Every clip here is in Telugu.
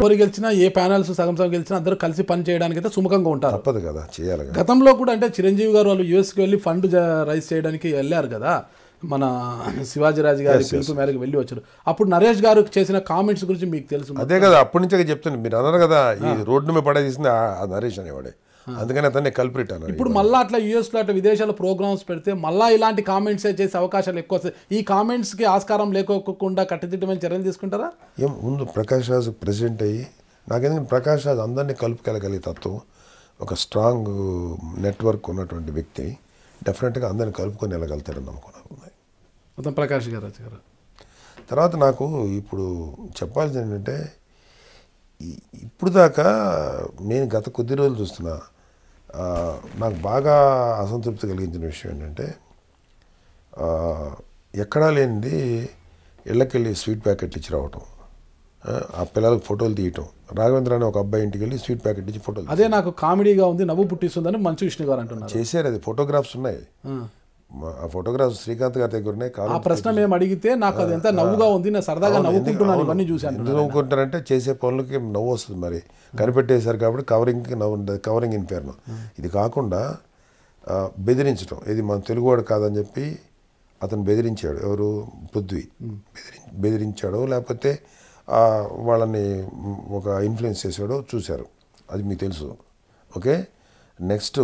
ఎవరు గెలిచినా ఏ ప్యానల్స్ సగం సగం గెలిచినా అందరూ కలిసి పని చేయడానికి అయితే సుముఖంగా ఉంటారు తప్పదు కదా చేయాలి కదా గతంలో కూడా అంటే చిరంజీవి గారు వాళ్ళు యూఎస్కి వెళ్ళి ఫండ్ జ- రైజ్ చేయడానికి వెళ్ళారు కదా మన శివాజీరాజు గారి పిలుపు మేరకు వెళ్ళి వచ్చారు అప్పుడు నరేష్ గారు చేసిన కామెంట్స్ గురించి మీకు తెలుసు అదే కదా అప్పటి నుంచే చెప్తాను మీరు అన్నారు కదా ఈ రోడ్డు మీద పడేసింది ఆ ఆ నరేష్ అనేవాడే అందుకని అతన్ని కల్పరిట్ అన్నారు ఇప్పుడు మళ్ళీ అట్లా యూఎస్లో అట్లా విదేశాల ప్రోగ్రామ్స్ పెడితే మళ్ళీ ఇలాంటి కామెంట్స్ చేసే అవకాశాలు ఎక్కువ వస్తాయి ఈ కామెంట్స్కి ఆస్కారం లేకోకుండా కట్టుదిట్టమైన చర్యలు తీసుకుంటారా ఏం ముందు ప్రకాష్ రాజు ప్రెసిడెంట్ అయ్యి నాకేందుకు ప్రకాష్ రాజు అందరినీ కలుపుకెళ్ళగలిగే తత్వం ఒక స్ట్రాంగ్ నెట్వర్క్ ఉన్నటువంటి వ్యక్తి డెఫినెట్గా అందరిని కలుపుకొని వెళ్ళగలుగుతారని నమ్మకం నాకు ఉంది మొత్తం ప్రకాష్ గారు రాజు గారు తర్వాత నాకు ఇప్పుడు చెప్పాల్సింది ఏంటంటే ఈ- ఇప్పుడు దాకా నేను గత కొద్ది రోజులు చూస్తున్నా ఆ, నాకు బాగా అసంతృప్తి కలిగించిన విషయం ఏంటంటే ఆ, ఎక్కడా లేనిది ఇళ్ళకెళ్ళి స్వీట్ ప్యాకెట్ ఇచ్చి రావటం ఆ, ఆ పిల్లలకు ఫోటోలు తీయటం రాఘవేంద్ర అనే ఒక అబ్బాయి ఇంటికి వెళ్ళి స్వీట్ ప్యాకెట్ ఇచ్చి ఫోటోలు అదే నాకు కామెడీగా ఉంది నవ్వు పుట్టిస్తుందని మంచు విష్ణు గారు అంటున్నారు చేశారు అది ఫోటోగ్రాఫ్స్ ఉన్నాయి ఆ. మా- ఆ ఫోటోగ్రాఫ్స్ శ్రీకాంత్ గారి దగ్గర ఉన్నాయి ఆ కాలం ప్రశ్న మేము అడిగితే నాకు అది ఎంత నవ్వుగా ఉంది నేను సరదాగా నవ్వుకుంటున్నాను ఇవన్నీ చూశాను ఎందుకు నవ్వుకుంటారంటే చేసే పనులకి నవ్వు వస్తుంది మరి కనిపెట్టేశారు కాబట్టి కవరింగ్కి నవ్వు ఉండదు కవరింగ్ ఇన్ పేరును ఇది కాకుండా ఆ, బెదిరించడం ఇది మన తెలుగువాడు కాదని చెప్పి అతను బెదిరించాడు ఎవరు పృథ్వీ బెదిరి బెదిరించాడో లేకపోతే ఆ, వాళ్ళని మ్, ఒక ఇన్ఫ్లుయెన్స్ చేశాడో చూశారు అది మీకు తెలుసు ఓకే నెక్స్ట్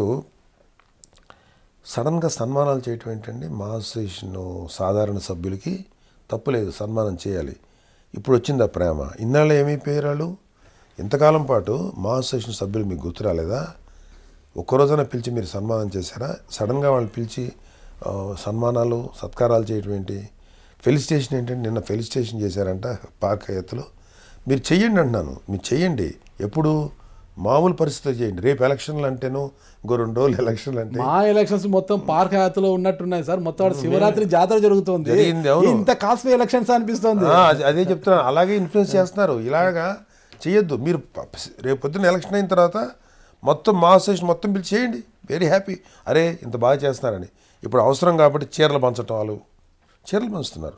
సడన్గా సన్మానాలు చేయటం ఏంటండి మా అసోసియేషన్ సాధారణ సభ్యులకి తప్పులేదు సన్మానం చేయాలి ఇప్పుడు వచ్చింది ఆ ప్రేమ ఇన్నాళ్ళు ఏమైపోయారు వాళ్ళు ఇంతకాలం పాటు మా అసోసియేషన్ సభ్యులు మీకు గుర్తు రాలేదా ఒక్కరోజైనా పిలిచి మీరు సన్మానం చేశారా సడన్గా వాళ్ళు పిలిచి ఆ, సన్మానాలు సత్కారాలు చేయటం ఏంటి ఫెలిసిటేషన్ ఏంటంటే నిన్న ఫెలిసిటేషన్ చేశారంట పార్క్ ఎత్తులో మీరు చెయ్యండి అంటున్నాను మీరు చెయ్యండి ఎప్పుడు మామూలు పరిస్థితులు చేయండి రేపు ఎలక్షన్లు అంటేను ఇంకో రెండు రోజులు ఎలక్షన్లు అంటే మా ఎలక్షన్స్ మొత్తం పార్క్ హయాత్లో ఉన్నట్టున్నాయి సార్ మొత్తం ఆడ శివరాత్రి జాతర జరుగుతుంది జరిగింది, అవును. ఇంత కాస్ట్లీ ఎలక్షన్స్ అనిపిస్తుంది ఆ, అదే- అదే చెప్తున్నాను అలాగే ఇన్ఫ్లుయెన్స్ చేస్తున్నారు ఇలాగా చేయొద్దు మీరు ప- రేపు పొద్దున్న ఎలక్షన్ అయిన తర్వాత మొత్తం మా అసోసియేషన్ మొత్తం పిలిచి చేయండి వెరీ హ్యాపీ అరే ఇంత బాగా చేస్తున్నారని ఇప్పుడు అవసరం కాబట్టి చీరలు పంచటం వాళ్ళు చీరలు పంచుతున్నారు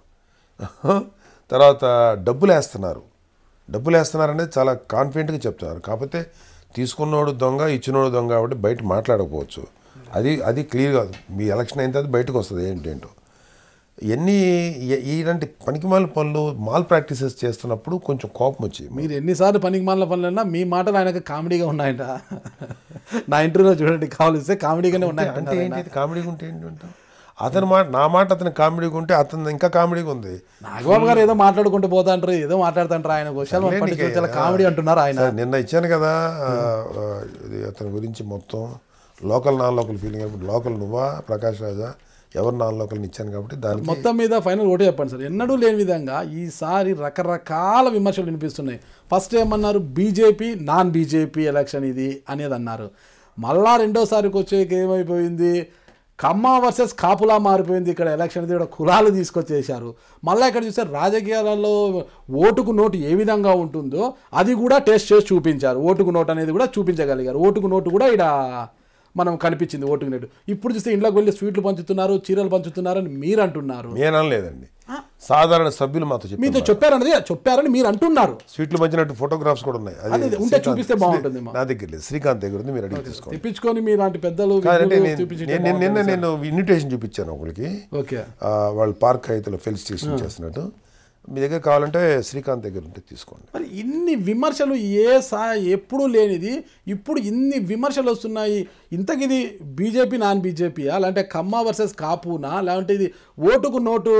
తర్వాత డబ్బులు వేస్తున్నారు డబ్బులు వేస్తున్నారనేది చాలా కాన్ఫిడెంట్గా చెప్తున్నారు కాకపోతే తీసుకున్నోడు దొంగ ఇచ్చినోడు దొంగ కాబట్టి బయట మాట్లాడకపోవచ్చు అది అది క్లియర్ కాదు మీ ఎలక్షన్ అయిన తర్వాత బయటకు వస్తుంది ఏంటేంటో ఎన్ని ఇ- ఇలాంటి పనికిమాల పనులు మాల్ ప్రాక్టీసెస్ చేస్తున్నప్పుడు కొంచెం కోపం వచ్చి మీరు ఎన్నిసార్లు పనికి మాలిన పనులన్నా మీ మాటలు ఆయనకు కామెడీగా ఉన్నాయంట నా ఇంటర్వ్యూలో చూడండి కావాలిస్తే కామెడీగానే అంటే ఉన్నాయి ఏంటి కామెడీగా ఉంటే ఏంటి అంటావు? అతని మాట నా మాట అతని కామెడీగా ఉంటే అతను ఇంకా కామెడీగా ఉంది నాగబాబు గారు ఏదో మాట్లాడుకుంటూ పోతా అంటారు ఏదో మాట్లాడుతుంటారు ఆయన విషయాలు మనం పట్టించుకోవాలి. చాలా కామెడీ అంటున్నారు ఆయన సార్, నిన్న ఇచ్చాను కదా ఆ, ఆ, ఇది అతని గురించి మొత్తం లోకల్ నాన్ లోకల్ ఫీలింగ్ కాబట్టి లోకల్ నువ్వా ప్రకాష్ రాజా ఎవరు నాన్ లోకల్ని ఇచ్చాను కాబట్టి దానికి మొత్తం మీద ఫైనల్ ఒకటే చెప్పండి సార్ ఎన్నడూ లేని విధంగా ఈసారి రకరకాల విమర్శలు వినిపిస్తున్నాయి ఫస్ట్ ఏమన్నారు బీజేపీ నాన్ బీజేపీ ఎలక్షన్ ఇది అనేది అన్నారు మళ్ళా రెండోసారికి వచ్చేకి ఏమైపోయింది కమ్మ వర్సెస్ కాపులా మారిపోయింది ఇక్కడ ఎలక్షన్ ఇది కూడా కులాలు తీసుకొచ్చేసారు మళ్ళీ ఇక్కడ చూస్తే రాజకీయాలలో ఓటుకు నోటు ఏ విధంగా ఉంటుందో అది కూడా టెస్ట్ చేసి చూపించారు ఓటుకు నోటు అనేది కూడా చూపించగలిగారు ఓటుకు నోటు కూడా ఇక్కడ మనం కనిపించింది ఓటుకు నోటు ఇప్పుడు చూస్తే ఇంట్లోకి వెళ్ళి స్వీట్లు పంచుతున్నారు చీరలు పంచుతున్నారు అని మీరు అంటున్నారు నేను అనలేదండి సాధారణ సభ్యులు మాతో చెప్పారు మీతో చెప్పారన్నది చెప్పారని మీరు అంటున్నారు స్వీట్లు మధ్యనట్టు ఫోటోగ్రాఫ్స్ కూడా ఉన్నాయి అదే, ఉంటే శ్రీకాంత్- చూపిస్తే బాగుంటుందేమో. నా దగ్గర లేదు శ్రీకాంత్ దగ్గర ఉంది మీరు అడిగి తీసుకోండి తెప్పించుకొని మీలాంటి పెద్దలు కాదంటే విజ్ఞులు నేను- చూపించడం నేను నేను- నిన్న బాగుంటుంది నేను ఇన్విటేషన్ చూపించాను ఒకరికి సార్. ఓకే ఆ, వాళ్ళు పార్క్ హైతలో ఫెలిసిటేషన్ చేస్తున్నట్టు మీ దగ్గర కావాలంటే శ్రీకాంత్ దగ్గర ఉంటే తీసుకోండి మరి ఇన్ని విమర్శలు ఏ సా ఎప్పుడూ లేనిది ఇప్పుడు ఇన్ని విమర్శలు వస్తున్నాయి ఇంతకిది బీజేపీ నాన్ బీజేపీ అలాంటి కమ్మ వర్సెస్ కాపునా లేదంటే ఇది ఓటుకు నోటు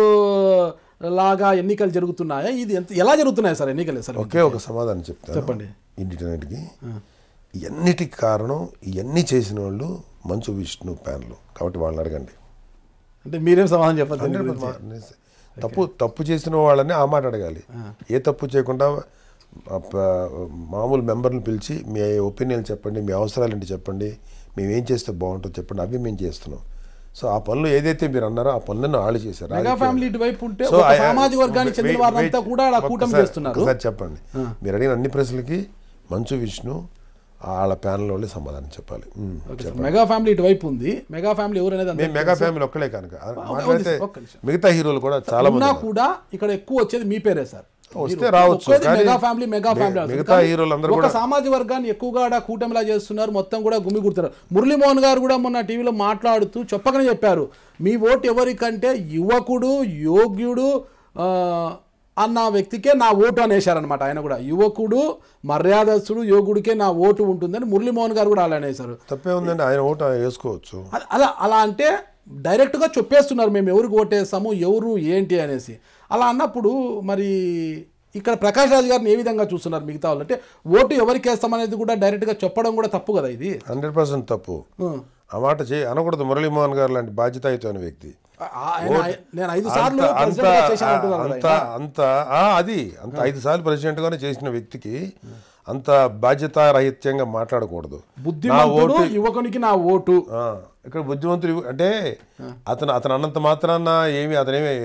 లాగా ఎన్నికలు జరుగుతున్నాయా ఇది ఎంత ఎలా జరుగుతున్నాయి సార్ ఎన్నికలు సార్ ఒకే ఒక సమాధానం చెప్తాను చెప్పండి. ఇంటికి ఇవన్నిటికి కారణం ఇవన్నీ చేసిన వాళ్ళు మంచు విష్ణు ప్యాన్లు కాబట్టి వాళ్ళని అడగండి అంటే మీరేం సమాధానం చెప్పాలి దీని హండ్రెడ్ గురించి? తప్పు తప్పు చేసిన వాళ్ళని ఆ మాట అడగాలి ఏ తప్పు చేయకుండా ఆ ప- మామూలు మెంబర్ని పిలిచి మీ ఒపీనియన్ చెప్పండి మీ అవసరాలు ఏంటి చెప్పండి మేము ఏం చేస్తే బాగుంటుందో చెప్పండి అవి మేము చేస్తున్నాం సో ఆ పనులు ఏదైతే మీరు అన్నారో ఆ పనులను వాళ్ళు చేశారు మెగా రాజకీయాలు. ఫ్యామిలీ ఇటువైపు ఉంటే సో ఒక I- సామాజిక వర్గానికి చెందిన wait, వారంతా wait. కూడా అలా కూటమి ఒక్కసారి- చేస్తున్నారు ఒక్కసారి చెప్పండి మీరు అడిగిన అన్ని ప్రశ్నలకి మంచు విష్ణు వాళ్ళ ప్యానల్ వాళ్ళే సమాధానం చెప్పాలి ఉమ్. Okay sir. మెగా ఫ్యామిలీ ఇటువైపు ఉంది మెగా ఫ్యామిలీ ఎవరు అనేది మేము అందరికీ మెగా ఫ్యామిలీ ఒక్కలే కనుక ఒక్క మాట్లాడితే నిమిషం, ఒక్క నిమిషం. మిగతా హీరోలు కూడా చాలా మంది ఉన్నా ఉన్నారు. కూడా ఇక్కడ ఎక్కువ వచ్చేది మీ పేరే సార్ వస్తే మీరు రావచ్చు, ఒక్కోది కానీ మెగా ఫ్యామిలీ మెగా మి- ఫ్యామిలీ అవుతుంది. మిగతా కానీ హీరోలందరూ ఒక కూడా- సామాజిక వర్గాన్ని ఎక్కువగా ఆడ కూటమిలా చేస్తున్నారు మొత్తం కూడా గుమి గుర్తున్నారు మురళీమోహన్ గారు కూడా మొన్న టీవీలో మాట్లాడుతూ చెప్పకనే చెప్పారు మీ ఓటు ఎవరికంటే యువకుడు యోగ్యుడు ఆ, అన్న వ్యక్తికే నా ఓటు అనేసారనమాట ఆయన కూడా యువకుడు మర్యాదస్తుడు యోగుడికే నా ఓటు ఉంటుందని మురళీమోహన్ గారు కూడా అలా అనేసారు తప్పే ఉందండి ఆయన ఓటు ఆయన వేసుకోవచ్చు అ- అలా అలా అంటే డైరెక్ట్గా చెప్పేస్తున్నారు మేము ఎవరికి ఓటేస్తాము ఎవరు ఏంటి అనేసి అలా అన్నప్పుడు మరి ఇక్కడ ప్రకాష్ రాజ్ గారిని ఏ విధంగా చూస్తున్నారు మిగతా వాళ్ళు అంటే ఓటు ఎవరికి వేస్తామనేది కూడా డైరెక్ట్గా చెప్పడం కూడా తప్పు కదా ఇది హండ్రెడ్ పర్సెంట్ తప్పు ఆ. ఆ మాట చేయి అనకూడదు మురళీమోహన్ గారు లాంటి బాధ్యతాయుతమైన వ్యక్తి ఆ- ఆయన నేను ఐదు సార్లు అంత అంత president గా చేశాను అంటున్నారు కదా అంత ఆయన. అంత ఆ, అది అంత ఐదు సార్లు ప్రెసిడెంట్ గానే చేసిన వ్యక్తికి అంత బాధ్యతారహిత్యంగా మాట్లాడకూడదు నా బుద్ధిమంతుడు ఓటు యువకునికి నా ఓటు ఆ, ఇక్కడ బుద్ధిమంతుడు అంటే అతను అతను అన్నంత మాత్రాన ఏమి అతనేమి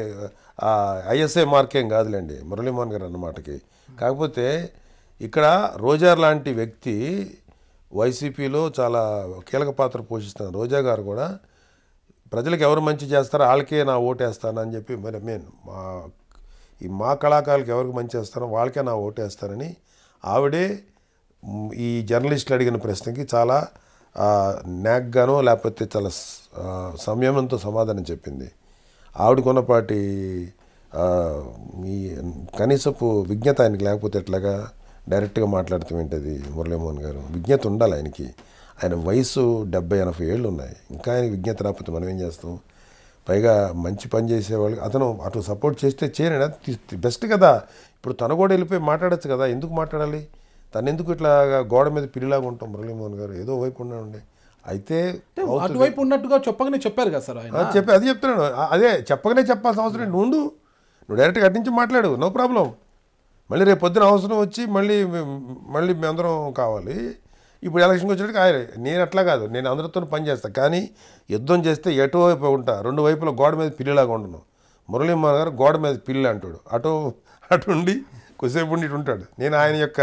ఐఎస్ఐ మార్కేం కాదులేండి మురళీమోహన్ గారు అన్నమాటకి కాకపోతే ఇక్కడ రోజార్ లాంటి వ్యక్తి వైసీపీలో చాలా కీలక పాత్ర పోషిస్తున్నారు రోజా గారు కూడా ప్రజలకు ఎవరు మంచి చేస్తారో వాళ్ళకే నా ఓటేస్తానని చెప్పి మరి నేను మా ఈ మా కళాకారులకు ఎవరికి మంచి చేస్తారో వాళ్ళకే నా ఓటేస్తానని ఆవిడే మ్, ఈ జర్నలిస్టులు అడిగిన ప్రశ్నకి చాలా ఆ, నాగ్గానో లేకపోతే చాలా స్- ఆ, సంయమనంతో సమాధానం చెప్పింది ఆవిడకున్నపాటి ఆ, ఈ కనీసపు విజ్ఞత ఆయనకి లేకపోతే ఎట్లాగా డైరెక్ట్గా మాట్లాడతాం ఏంటది మురళీమోహన్ గారు విజ్ఞత ఉండాలి ఆయనకి ఆయన వయసు డెబ్బై ఎనభై ఏళ్ళు ఉన్నాయి ఇంకా ఆయన విజ్ఞత రాకపోతే మనం ఏం చేస్తాం పైగా మంచి పని చేసేవాళ్ళు అతను అటు సపోర్ట్ చేస్తే చేయను బెస్ట్ కదా ఇప్పుడు తను కూడా వెళ్ళిపోయి మాట్లాడచ్చు కదా ఎందుకు మాట్లాడాలి తను ఎందుకు ఇట్లా గోడ మీద పిల్లిలాగా ఉంటాం మురళీమోహన్ గారు ఏదో వైపు ఉండండి అయితే అవుతుంది. అటువైపు ఉన్నట్టుగా చెప్పకనే చెప్పారు కదా సార్ ఆయన అది చెప్పి అది చెప్తున్నాను అ- అదే చెప్పకనే చెప్పాల్సిన అవసరం ఏంటి? నువ్వు ఉండు నువ్వు డైరెక్ట్గా అటు నుంచి మాట్లాడు నో ప్రాబ్లం మళ్ళీ రేపు పొద్దున అవసరం వచ్చి మళ్ళీ మే- మళ్ళీ మేమందరం కావాలి ఇప్పుడు ఎలక్షన్కి వచ్చేటికి ఆయన నేను అట్లా కాదు నేను అందరితో పని చేస్తాను కానీ యుద్ధం చేస్తే ఎటు వైపు ఉంటా రెండు వైపుల గోడ మీద పిల్లిలాగా ఉండను మురళీమోహన్ గారు గోడ మీద పిల్లి అంటాడు అటు అటు ఉండి కొద్దిసేపు ఉండి ఇటు ఉంటాడు నేను ఆయన యొక్క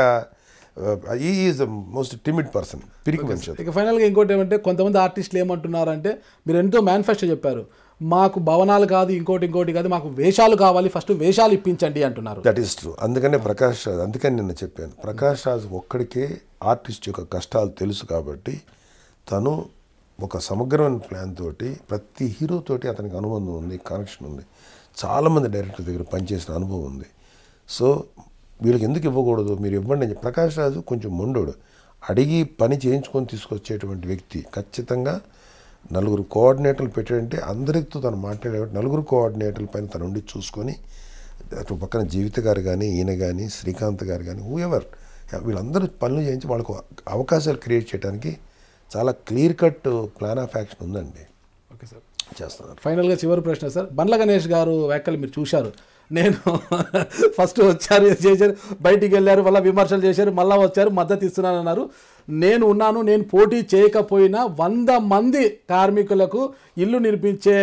ఈ is the most timid person పిరికి మనిషి ఇక ఫైనల్గా ఇంకోటి ఏమంటే కొంతమంది ఆర్టిస్టులు ఏమంటున్నారంటే మీరు ఎంతో మేనిఫెస్టో చెప్పారు మాకు భవనాలు కాదు ఇంకోటి ఇంకోటి కాదు మాకు వేషాలు కావాలి ఫస్ట్ వేషాలు ఇప్పించండి అంటున్నారు దట్ ఈస్ ట్రూ అందుకనే ప్రకాష్ రాజ్ అందుకని నిన్న చెప్పాను ప్రకాష్ రాజ్ ఒక్కడికే ఆర్టిస్ట్ యొక్క కష్టాలు తెలుసు కాబట్టి తను ఒక సమగ్రమైన ప్లాన్ తోటి ప్రతి హీరో తోటి అతనికి అనుబంధం ఉంది కనెక్షన్ ఉంది చాలామంది డైరెక్టర్ దగ్గర పనిచేసిన అనుభవం ఉంది సో వీళ్ళకి ఎందుకు ఇవ్వకూడదు మీరు ఇవ్వండి అని చెప్పి ప్రకాష్ రాజు కొంచెం మొండోడు అడిగి పని చేయించుకొని తీసుకొచ్చేటువంటి వ్యక్తి ఖచ్చితంగా నలుగురు కోఆర్డినేటర్లు పెట్టాడంటే అందరితో తను మాట్లాడేవాడు నలుగురు కోఆర్డినేటర్ల పైన తను ఉండి చూసుకొని అటు పక్కన జీవిత గారు కానీ ఈయన కానీ శ్రీకాంత్ గారు కానీ హూ ఎవర్ వీళ్ళందరూ పనులు చేయించి వాళ్ళకు అవకాశాలు క్రియేట్ చేయడానికి చాలా clear cut plan of action ఉందండి ఓకే సార్ చేస్తున్నారు ఫైనల్గా చివరి ప్రశ్న సార్ బండ్ల గణేష్ గారు వ్యాఖ్యలు మీరు చూశారు నేను ఫస్ట్ వచ్చారు ఇది చేశారు బయటికి వెళ్ళారు మళ్ళీ విమర్శలు చేశారు మళ్ళీ వచ్చారు మద్దతు ఇస్తున్నాను అన్నారు నేను ఉన్నాను నేను పోటీ చేయకపోయినా వంద మంది కార్మికులకు ఇల్లు నిర్మించే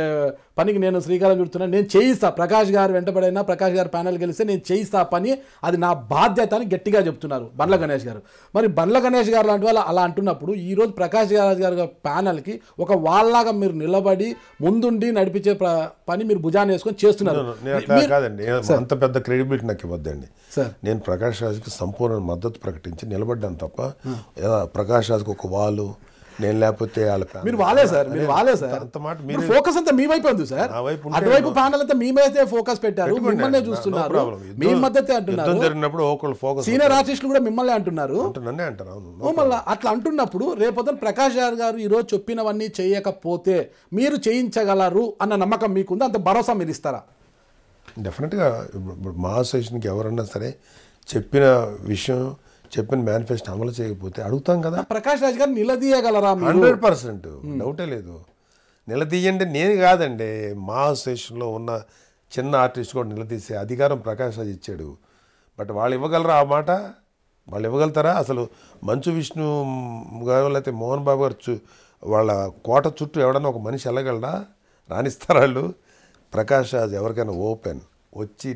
పనికి నేను శ్రీకారం చుడుతున్నాను నేను చేయిస్తా ప్రకాష్ గారు వెంటబడైనా ప్రకాష్ గారు ప్యానల్ గెలిస్తే నేను చేయిస్తా పని అది నా బాధ్యత అని గట్టిగా చెప్తున్నారు బండ్ల గణేష్ గారు మరి బండ్ల గణేష్ గారు లాంటి వాళ్ళు అలా అంటున్నప్పుడు ఈరోజు ప్రకాష్ గారు గారి ప్యానల్కి ఒక వాళ్ళలాగా మీరు నిలబడి ముందుండి నడిపించే ప్ర- పని మీరు భుజాన్ని వేసుకొని చేస్తున్నారు నేను అట్లా కాదండి అంత పెద్ద క్రెడిబిలిటీ నాకు ఇవ్వద్దండి సార్ నేను ప్రకాష్ రాజ్కి సంపూర్ణ మద్దతు ప్రకటించి నిలబడ్డాను తప్ప ఎలా ప్రకాష్ రాజ్కి ఒక వాళ్ళు నేను లేకపోతే వాళ్ళ ప్లాన్ మీరు వాలే సార్ మీరు వాలే సార్ అంత మాట మీరు మీరు ఫోకస్ అంతా మీ వైపు ఉంది సార్ నా వైపు ఉంటే అటువైపు ప్యానల్ అంతా మీ మీదే ఫోకస్ పెట్టారు పెట్టుకోండి. మిమ్మల్ని No చూస్తున్నారు problem. మీ యుద్ధం- మద్దతే యుద్ధం అంటున్నారు జరిగినప్పుడు ఒకళ్ళు ఫోకస్ సీనియర్ ఆర్టిస్టులు కూడా మిమ్మల్ని అంటున్నారు నన్నే అంటారు అవును ఓ మళ్ళా అట్లా అంటున్నప్పుడు రేపొద్దున ప్రకాష్ గారు గారు ఈరోజు చెప్పినవన్నీ చేయకపోతే మీరు చేయించగలరు అన్న నమ్మకం మీకుంది అంత భరోసా మీరు ఇస్తారా డెఫినెట్గా ఇప్పుడు ఇప్పుడు మా అసోసియేషన్కి ఎవరన్నా సరే చెప్పిన విషయం చెప్పిన మేనిఫెస్టో అమలు చేయకపోతే అడుగుతాం కదా ప్రకాష్ రాజ్ గారు నిలదీయగలరా మీరు హండ్రెడ్ పర్సెంట్ డౌటే లేదు నిలదీయండి నేను కాదండి మా అసోసియేషన్లో ఉన్న చిన్న ఆర్టిస్ట్ కూడా నిలదీసే అధికారం ప్రకాష్ రాజ్ ఇచ్చాడు బట్ వాళ్ళు ఇవ్వగలరా ఆ మాట వాళ్ళు ఇవ్వగలుగుతారా అసలు మంచు విష్ణు గారు లేకపోతే మోహన్ బాబు గారు చు వాళ్ళ కోట చుట్టూ ఎవడన్నా ఒక మనిషి వెళ్ళగలరా రాణిస్తారు వాళ్ళు ప్రకాష్ రాజ్ ఎవరికైనా ఓపెన్ వచ్చి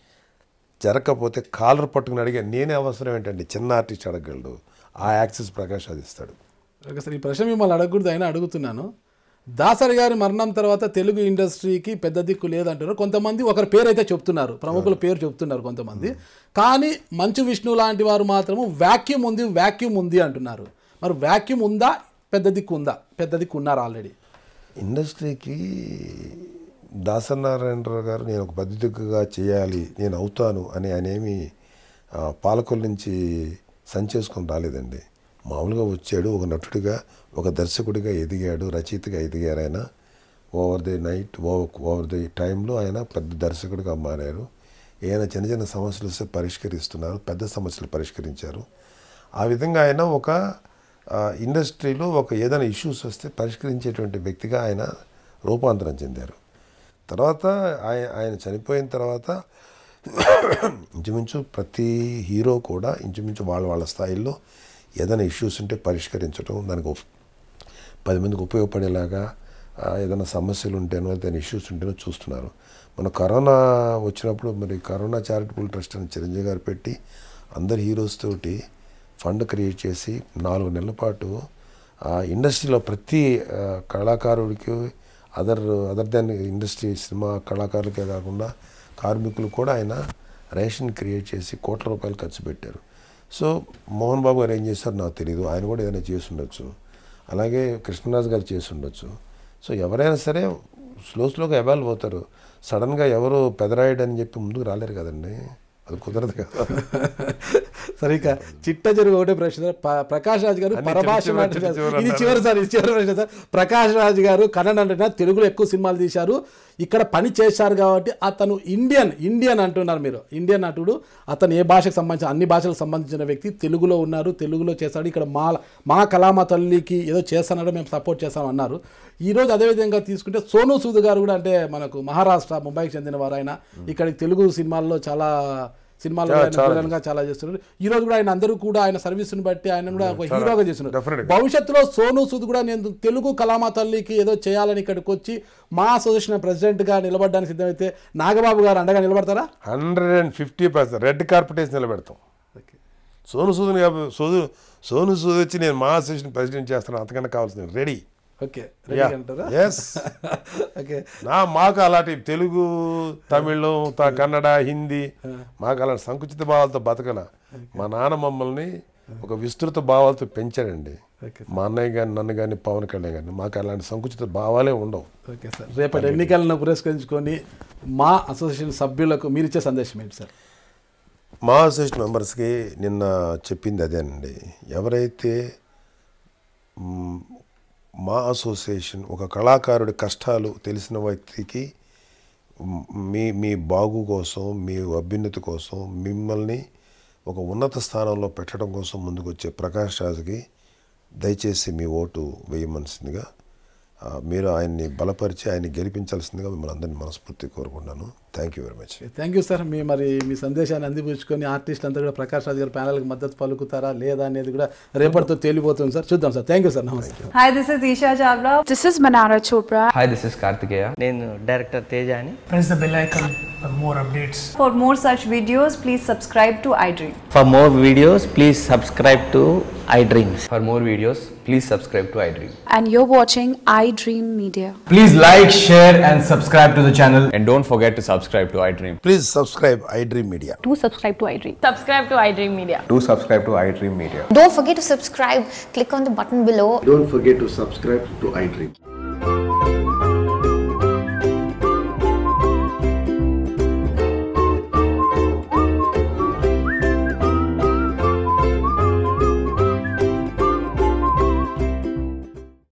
జరగకపోతే కాలర్ పట్టుకుని అడిగా నేనే అవసరం ఏంటండి చిన్న ఆర్టిస్ట్ అడగగలడు ఆ యాక్సెస్ ప్రకాష్ రాజ్ ఇస్తాడు ఓకే సార్ ఈ ప్రశ్న మిమ్మల్ని అడగకూడదు అయినా అడుగుతున్నాను దాసరి గారి మరణం తర్వాత తెలుగు ఇండస్ట్రీకి పెద్ద దిక్కు లేదంటున్నారు కొంతమంది ఒకరి పేరు అయితే చెప్తున్నారు ప్రముఖుల పేరు చెప్తున్నారు కొంతమంది కానీ మంచు విష్ణు లాంటి వారు మాత్రము వాక్యూమ్ ఉంది వాక్యూమ్ ఉంది అంటున్నారు మరి వాక్యూమ్ ఉందా పెద్ద దిక్కు ఉందా పెద్ద దిక్కు ఉన్నారు ఆల్రెడీ ఇండస్ట్రీకి దాసనారాయణరావు గారు నేను ఒక పద్ధతిగా చేయాలి నేను అవుతాను అని ఆయన ఏమి ఆ, పాలకుల నుంచి సంచేసుకొని రాలేదండి మామూలుగా వచ్చాడు ఒక నటుడిగా ఒక దర్శకుడిగా ఎదిగాడు రచయితగా ఎదిగారు ఆయన over the night over the టైంలో ఆయన పెద్ద దర్శకుడిగా మారారు ఏమైనా చిన్న చిన్న సమస్యలు వస్తే పరిష్కరిస్తున్నారు పెద్ద సమస్యలు పరిష్కరించారు ఆ విధంగా ఆయన ఒక ఆ, ఇండస్ట్రీలో ఒక ఏదైనా ఇష్యూస్ వస్తే పరిష్కరించేటువంటి వ్యక్తిగా ఆయన రూపాంతరం చెందారు తర్వాత ఆయన ఆయన చనిపోయిన తర్వాత ఇంచుమించు ప్రతి హీరో కూడా ఇంచుమించు వాళ్ళ వాళ్ళ స్థాయిలో ఏదైనా ఇష్యూస్ ఉంటే పరిష్కరించడం దానికి ఉప్- పది మందికి ఉపయోగపడేలాగా ఆ, ఏదైనా సమస్యలు ఉంటేనో ఏదైనా ఇష్యూస్ ఉంటేనో చూస్తున్నారు మన కరోనా వచ్చినప్పుడు మరి కరోనా చారిటబుల్ ట్రస్ట్ అని చిరంజీవి గారు పెట్టి అందరు హీరోస్ తోటి ఫండ్ క్రియేట్ చేసి నాలుగు నెలల పాటు ఆ ఇండస్ట్రీలో ప్రతి ఆ, కళాకారుడికి other other than industry cinema కళాకారులకే కాకుండా కార్మికులు కూడా ఆయన రేషన్ క్రియేట్ చేసి కోట్ల రూపాయలు ఖర్చు పెట్టారు సో మోహన్ బాబు గారు ఏం చేశారో నాకు తెలియదు ఆయన కూడా ఏదైనా చేసి ఉండొచ్చు అలాగే కృష్ణరాజు గారు చేసి ఉండొచ్చు సో ఎవరైనా సరే స్లో స్లోగా ఎవాల్వ్ అవుతారు సడన్గా ఎవరు పెదరాయుడు అని చెప్పి ముందుకు రాలేరు కదండి అది కుదరదు కదా సరే ఇక చిట్ట చెరువు ఒకటే ప్రశ్న సార్. ప- ప్రకాష్ రాజ్ గారు అన్ని పరభాష చిట్ట నాటి చివరి, చిట్ట చివరి ఇది అన్నారు. చివరి సార్ ఇది చివరి ప్రశ్న సార్ ప్రకాష్ రాజ్ గారు కన్నడ అంటే తెలుగులో ఎక్కువ సినిమాలు తీశారు ఇక్కడ పని చేశారు కాబట్టి అతను ఇండియన్ ఇండియన్ అంటున్నారు మీరు ఇండియన్ నటుడు అతను ఏ భాషకు సంబంధించిన అన్ని భాషలకు సంబంధించిన వ్యక్తి తెలుగులో ఉన్నారు తెలుగులో చేశాడు ఇక్కడ మా మా కళామ తల్లికి ఏదో చేస్తున్నాడో మేము సపోర్ట్ చేస్తాం అన్నారు ఈ రోజు అదేవిధంగా తీసుకుంటే సోను సూద్ గారు కూడా అంటే మనకు మహారాష్ట్ర ముంబైకి చెందిన వారు ఆయన ఇక్కడికి తెలుగు సినిమాల్లో చాలా సినిమాల్లో చాలా, ఆయన చాలా. విలన్గా చాలా చేస్తున్నారు ఈ రోజు కూడా ఆయన అందరూ కూడా ఆయన సర్వీస్ని బట్టి ఆయన కూడా ఒక హీరోగా చేస్తున్నారు definitely. భవిష్యత్తులో సోను సూద్ కూడా నేను తెలుగు కళామా తల్లికి ఏదో చేయాలని ఇక్కడికి వచ్చి మా అసోసియేషన్ ప్రెసిడెంట్గా నిలబడడానికి సిద్ధమైతే నాగబాబు గారు అండగా నిలబడతారా hundred and fifty percent red carpet వేసి నిలబెడతాం సోను సూద్ సోదు సోను సూద్ వచ్చి నేను మా అసోసియేషన్ ప్రెసిడెంట్ చేస్తాను అంతకన్నా కావాల్సింది రెడీ ఓకే రెడీ అంటారా ఎస్ ఓకే నా మాకు అలాంటి తెలుగు తమిళం త- కన్నడ హిందీ మాకు అలాంటి సంకుచిత భావాలతో బతకల మా నాన్న మమ్మల్ని ఒక విస్తృత భావాలతో పెంచాడండి ఓకే మా అన్నయ్య కానీ నన్ను కానీ పవన్ కళ్యాణ్ కానీ మాకు అలాంటి సంకుచిత భావాలే ఉండవు ఓకే సార్ రేపటి ఎన్నికలను పురస్కరించుకొని మా అసోసియేషన్ సభ్యులకు మీరు ఇచ్చే సందేశం ఏంటి సార్ మా అసోసియేషన్ మెంబర్స్కి నిన్న చెప్పింది అదేనండి ఎవరైతే మ్, మా అసోసియేషన్ ఒక కళాకారుడి కష్టాలు తెలిసిన వ్యక్తికి మ్, మీ మీ బాగు కోసం మీ అభ్యున్నతి కోసం మిమ్మల్ని ఒక ఉన్నత స్థానంలో పెట్టడం కోసం ముందుకు వచ్చే ప్రకాష్ రాజుకి దయచేసి మీ ఓటు వేయమనిసిందిగా ఆ, మీరు ఆయన్ని బలపరిచి ఆయన్ని గెలిపించాల్సిందిగా మిమ్మల్ని అందరినీ మనస్ఫూర్తిగా కోరుకుంటున్నాను thank you very much thank you sir మీ మరి మీ సందేశాన్ని అందిపుచ్చుకొని ఆర్టిస్ట్ అంతా కూడా ప్రకాష్ రాజ్ గారి ప్యానల్కి మద్దతు పలుకుతారా లేదా అనేది కూడా రేపటితో తేలిపోతుంది సార్ చూద్దాం సార్ థ్యాంక్ యూ సార్ నమస్తే Hi, this is Isha Chavla. This is Manara Chopra. Hi, this is Kartikeya. నేను డైరెక్టర్ తేజ అని press the bell icon for more updates. For more such videos, please subscribe to iDream. For more videos please subscribe to iDreams For more videos, please subscribe to iDream. And you're watching iDream Media. Please like, share, and subscribe to the channel. And don't forget to subscribe to iDream. Please subscribe iDream media Do subscribe to iDream. Subscribe to iDream Media. Do subscribe to iDream Media. Don't forget to subscribe. Click on the button below Don't forget to subscribe to iDream.